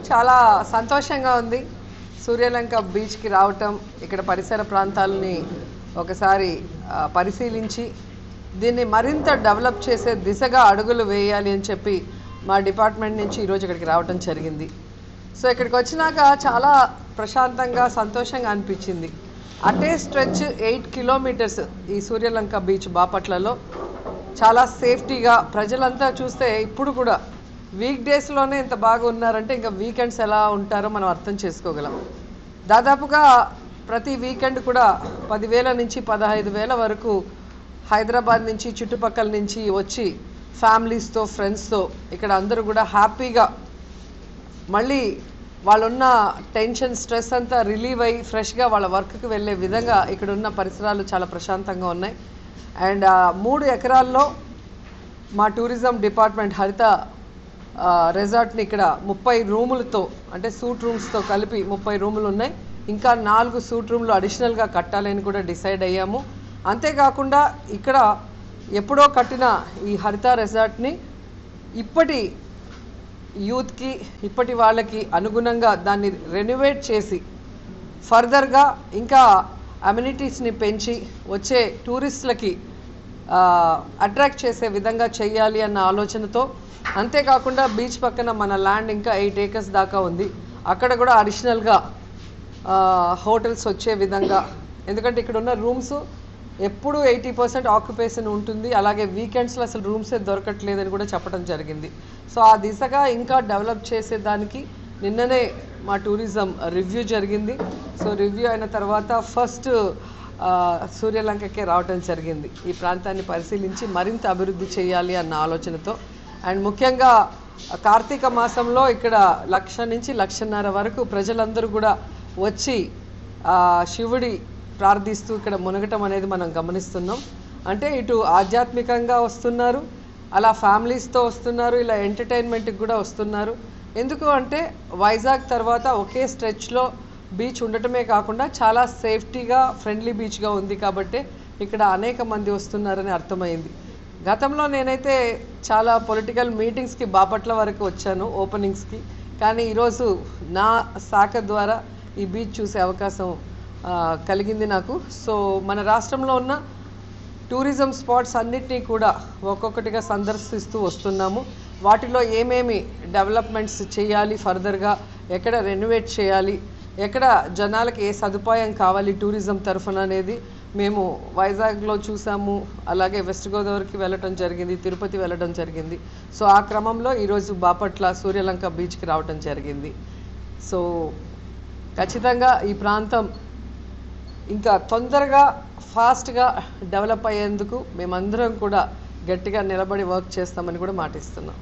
చాలా సంతోషంగా ఉంది సూర్యలంక బీచ్కి రావటం ఇక్కడ పరిసర ప్రాంతాలని ఒకసారి ఆ, పరిశీలించి దీన్ని మరింత డెవలప్ చేసే దిశగా అడుగులు వేయాలి అని చెప్పి మా డిపార్ట్మెంట్ నుంచి ఈరోజు ఇక్కడికి రావటం జరిగింది సో ఇక్కడికి వచ్చినాక చాలా ప్రశాంతంగా సంతోషంగా అనిపించింది అటే స్ట్రెచ్ ఎయిట్ కిలోమీటర్స్ ఈ సూర్యలంక బీచ్ బాపట్లలో చాలా సేఫ్టీగా ప్రజలంతా చూస్తే ఇప్పుడు కూడా వీక్ డేస్లోనే ఇంత బాగా ఉన్నారంటే ఇంకా వీకెండ్స్ ఎలా ఉంటారో మనం అర్థం చేసుకోగలం దాదాపుగా ప్రతి వీకెండ్ కూడా పదివేల నుంచి పదహైదు వేల వరకు హైదరాబాద్ నుంచి చుట్టుపక్కల నుంచి వచ్చి ఫ్యామిలీస్తో ఫ్రెండ్స్తో ఇక్కడ అందరూ కూడా హ్యాపీగా మళ్ళీ వాళ్ళున్న టెన్షన్ స్ట్రెస్ అంతా రిలీవ్ అయ్యి ఫ్రెష్గా వాళ్ళ వర్క్కి వెళ్ళే విధంగా ఇక్కడ ఉన్న పరిసరాలు చాలా ప్రశాంతంగా ఉన్నాయి అండ్ ఆ మూడు ఎకరాల్లో మా టూరిజం డిపార్ట్మెంట్ హరిత ఆ, రిసార్ట్ని ఇక్కడ ముప్పై రూములతో అంటే సూట్ రూమ్స్తో కలిపి ముప్పై రూములు ఉన్నాయి ఇంకా నాలుగు సూట్ రూమ్లు అడిషనల్గా కట్టాలని కూడా డిసైడ్ అయ్యాము అంతేకాకుండా ఇక్కడ ఎప్పుడో కట్టిన ఈ హరిత రిసార్ట్ని ఇప్పటి యూత్కి ఇప్పటి వాళ్ళకి అనుగుణంగా దాన్ని రెనోవేట్ చేసి ఫర్దర్గా ఇంకా అమ్యూనిటీస్ని పెంచి వచ్చే టూరిస్టులకి అట్రాక్ట్ చేసే విధంగా చేయాలి అన్న ఆలోచనతో అంతేకాకుండా బీచ్ పక్కన మన ల్యాండ్ ఇంకా ఎయిట్ ఏకర్స్ దాకా ఉంది అక్కడ కూడా అడిషనల్గా హోటల్స్ వచ్చే విధంగా ఎందుకంటే ఇక్కడ ఉన్న రూమ్స్ ఎప్పుడు ఎయిటీ పర్సెంట్ ఆక్యుపేషన్ ఉంటుంది అలాగే వీకెండ్స్లో అసలు రూమ్సే దొరకట్లేదని కూడా చెప్పడం జరిగింది సో ఆ దిశగా ఇంకా డెవలప్ చేసేదానికి నిన్ననే మా టూరిజం రివ్యూ జరిగింది సో రివ్యూ అయిన తర్వాత ఫస్ట్ సూర్యలంకకే రావటం జరిగింది ఈ ప్రాంతాన్ని పరిశీలించి మరింత అభివృద్ధి చేయాలి అన్న ఆలోచనతో అండ్ ముఖ్యంగా కార్తీక మాసంలో ఇక్కడ లక్ష నుంచి లక్షన్నర వరకు ప్రజలందరూ కూడా వచ్చి ఆ, శివుడి ప్రార్థిస్తూ ఇక్కడ మునగటం అనేది మనం గమనిస్తున్నాం అంటే ఇటు ఆధ్యాత్మికంగా వస్తున్నారు అలా ఫ్యామిలీస్తో వస్తున్నారు ఇలా ఎంటర్టైన్మెంట్కి కూడా వస్తున్నారు ఎందుకు అంటే వైజాగ్ తర్వాత ఒకే స్ట్రెచ్లో బీచ్ ఉండటమే కాకుండా చాలా సేఫ్టీగా ఫ్రెండ్లీ బీచ్గా ఉంది కాబట్టి ఇక్కడ అనేక మంది వస్తున్నారని అర్థమైంది గతంలో నేనైతే చాలా పొలిటికల్ మీటింగ్స్కి బాపట్ల వరకు వచ్చాను ఓపెనింగ్స్కి కానీ ఈరోజు నా శాఖ ద్వారా ఈ బీచ్ చూసే అవకాశం ఆ, కలిగింది నాకు సో మన రాష్ట్రంలో ఉన్న టూరిజం స్పాట్స్ అన్నిటినీ కూడా ఒక్కొక్కటిగా సందర్శిస్తూ వస్తున్నాము వాటిలో ఏమేమి డెవలప్మెంట్స్ చేయాలి ఫర్దర్గా ఎక్కడ రెనోవేట్ చేయాలి ఎక్కడ జనాలకి ఏ సదుపాయం కావాలి టూరిజం తరఫున అనేది మేము వైజాగ్లో చూసాము అలాగే వెస్ట్ గోదావరికి వెళ్ళటం జరిగింది తిరుపతి వెళ్ళడం జరిగింది సో ఆ క్రమంలో ఈరోజు బాపట్ల సూర్యలంక బీచ్కి రావటం జరిగింది సో ఖచ్చితంగా ఈ ప్రాంతం ఇంకా తొందరగా ఫాస్ట్గా డెవలప్ అయ్యేందుకు మేమందరం కూడా గట్టిగా నిలబడి వర్క్ చేస్తామని కూడా మాటిస్తున్నాం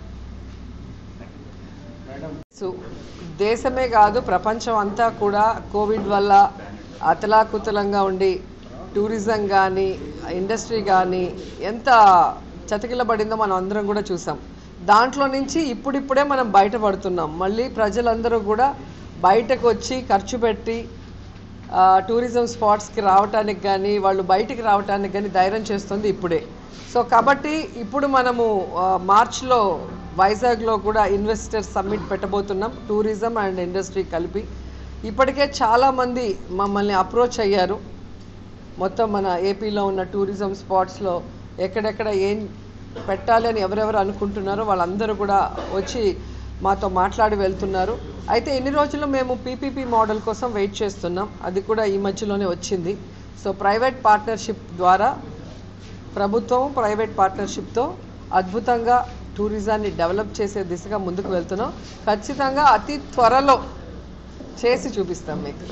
సో దేశమే కాదు ప్రపంచం అంతా కూడా కోవిడ్ వల్ల అతలాకుతలంగా ఉండి టూరిజం కానీ ఇండస్ట్రీ కానీ ఎంత చతికిలబడిందో మనం అందరం కూడా చూసాం దాంట్లో నుంచి ఇప్పుడిప్పుడే మనం బయటపడుతున్నాం మళ్ళీ ప్రజలందరూ కూడా బయటకు వచ్చి ఖర్చు పెట్టి ఆ, టూరిజం స్పాట్స్కి రావటానికి కానీ వాళ్ళు బయటికి రావటానికి కానీ ధైర్యం చేస్తుంది ఇప్పుడే సో కాబట్టి ఇప్పుడు మనము ఆ, మార్చ్లో వైజాగ్లో కూడా ఇన్వెస్టర్స్ సమ్మిట్ పెట్టబోతున్నాం టూరిజం అండ్ ఇండస్ట్రీ కలిపి ఇప్పటికే చాలామంది మమ్మల్ని అప్రోచ్ అయ్యారు మొత్తం మన ఏపీలో ఉన్న టూరిజం స్పాట్స్లో ఎక్కడెక్కడ ఏం పెట్టాలి అని ఎవరెవరు అనుకుంటున్నారో వాళ్ళందరూ కూడా వచ్చి మాతో మాట్లాడి వెళ్తున్నారు అయితే ఎన్ని రోజులు మేము పీపీపీ మోడల్ కోసం వెయిట్ చేస్తున్నాం అది కూడా ఈ మధ్యలోనే వచ్చింది సో ప్రైవేట్ పార్ట్నర్షిప్ ద్వారా ప్రభుత్వం ప్రైవేట్ పార్ట్నర్షిప్తో అద్భుతంగా టూరిజాన్ని డెవలప్ చేసే దిశగా ముందుకు వెళ్తున్నాం ఖచ్చితంగా అతి త్వరలో చేసి చూపిస్తాం మీకు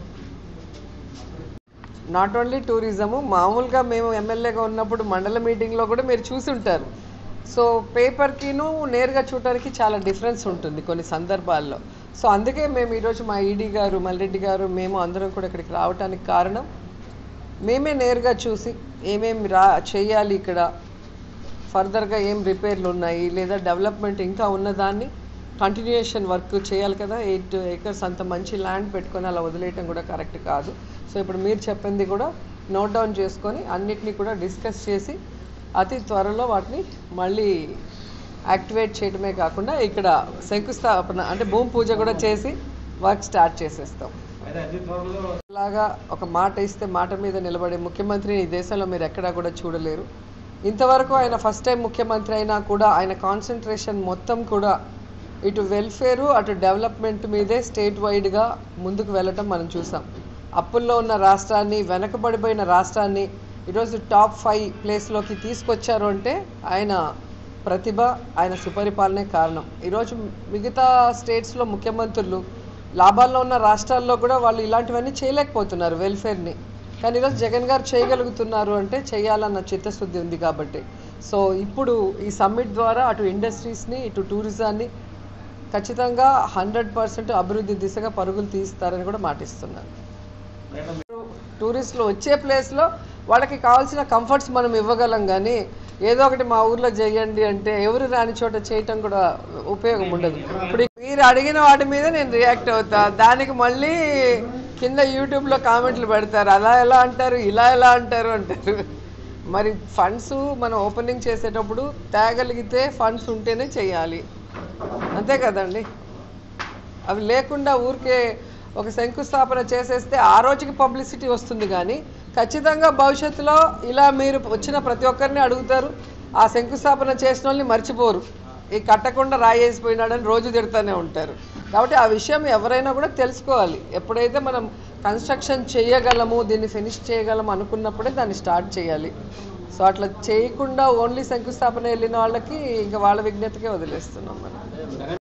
నాట్ ఓన్లీ టూరిజము మామూలుగా మేము ఎమ్మెల్యేగా ఉన్నప్పుడు మండల మీటింగ్లో కూడా మీరు చూసి ఉంటారు సో పేపర్కిను నేరుగా చూడటానికి చాలా డిఫరెన్స్ ఉంటుంది కొన్ని సందర్భాల్లో సో అందుకే మేము ఈరోజు మా ఈడీ గారు మల్రెడ్డి గారు మేము అందరం కూడా ఇక్కడికి రావడానికి కారణం మేమే నేరుగా చూసి ఏమేమి రా చేయాలి ఇక్కడ ఫర్దర్గా ఏం రిపేర్లు ఉన్నాయి లేదా డెవలప్మెంట్ ఇంకా ఉన్నదాన్ని కంటిన్యూయేషన్ వర్క్ చేయాలి కదా ఎయిట్ ఏకర్స్ అంత మంచి ల్యాండ్ పెట్టుకొని అలా వదిలేయటం కూడా కరెక్ట్ కాదు సో ఇప్పుడు మీరు చెప్పింది కూడా నోట్ డౌన్ చేసుకొని అన్నిటినీ కూడా డిస్కస్ చేసి అతి త్వరలో వాటిని మళ్ళీ యాక్టివేట్ చేయడమే కాకుండా ఇక్కడ శంకుస్థాపన అంటే భూమి పూజ కూడా చేసి వర్క్ స్టార్ట్ చేసేస్తాం లాగా ఒక మాట ఇస్తే మాట మీద నిలబడే ముఖ్యమంత్రిని ఈ దేశంలో మీరు ఎక్కడా కూడా చూడలేరు ఇంతవరకు ఆయన ఫస్ట్ టైం ముఖ్యమంత్రి అయినా కూడా ఆయన కాన్సన్ట్రేషన్ మొత్తం కూడా ఇటు వెల్ఫేరు అటు డెవలప్మెంట్ మీదే స్టేట్ వైడ్గా ముందుకు వెళ్ళటం మనం చూసాం అప్పుల్లో ఉన్న రాష్ట్రాన్ని వెనకబడిపోయిన రాష్ట్రాన్ని ఈరోజు టాప్ ఫైవ్ ప్లేస్లోకి తీసుకొచ్చారు అంటే ఆయన ప్రతిభ ఆయన సుపరిపాలనే కారణం ఈరోజు మిగతా స్టేట్స్లో ముఖ్యమంత్రులు లాభాల్లో ఉన్న రాష్ట్రాల్లో కూడా వాళ్ళు ఇలాంటివన్నీ చేయలేకపోతున్నారు వెల్ఫేర్ని కానీ ఈరోజు జగన్ గారు చేయగలుగుతున్నారు అంటే చేయాలన్న చిత్తశుద్ధి ఉంది కాబట్టి సో ఇప్పుడు ఈ సమ్మిట్ ద్వారా అటు ఇండస్ట్రీస్ని ఇటు టూరిజాన్ని ఖచ్చితంగా హండ్రెడ్ పర్సెంట్ అభివృద్ధి దిశగా పరుగులు తీస్తారని కూడా మాటిస్తున్నారు టూరిస్టులు వచ్చే ప్లేస్లో వాళ్ళకి కావాల్సిన కంఫర్ట్స్ మనం ఇవ్వగలం కానీ ఏదో ఒకటి మా ఊర్లో చేయండి అంటే ఎవరు రాని చోట చేయటం కూడా ఉపయోగం ఉండదు ఇప్పుడు మీరు అడిగిన వాటి మీద నేను రియాక్ట్ అవుతా దానికి మళ్ళీ కింద యూట్యూబ్లో కామెంట్లు పెడతారు అలా ఎలా అంటారు ఇలా ఎలా అంటారు అంటారు మరి ఫండ్స్ మనం ఓపెనింగ్ చేసేటప్పుడు తేగలిగితే ఫండ్స్ ఉంటేనే చేయాలి అంతే కదండి అవి లేకుండా ఊరికే ఒక శంకుస్థాపన చేసేస్తే ఆ రోజుకి పబ్లిసిటీ వస్తుంది కానీ ఖచ్చితంగా భవిష్యత్తులో ఇలా మీరు వచ్చిన ప్రతి ఒక్కరిని అడుగుతారు ఆ శంకుస్థాపన చేసిన వాళ్ళని మర్చిపోరు ఈ కట్టకుండా రాయేసిపోయినాడని రోజు తిడుతూనే ఉంటారు కాబట్టి ఆ విషయం ఎవరైనా కూడా తెలుసుకోవాలి ఎప్పుడైతే మనం కన్స్ట్రక్షన్ చేయగలము దీన్ని ఫినిష్ చేయగలము అనుకున్నప్పుడే దాన్ని స్టార్ట్ చేయాలి సో అట్లా చేయకుండా ఓన్లీ శంకుస్థాపన వెళ్ళిన వాళ్ళకి ఇంకా వాళ్ళ విజ్ఞతకే వదిలేస్తున్నాం మనం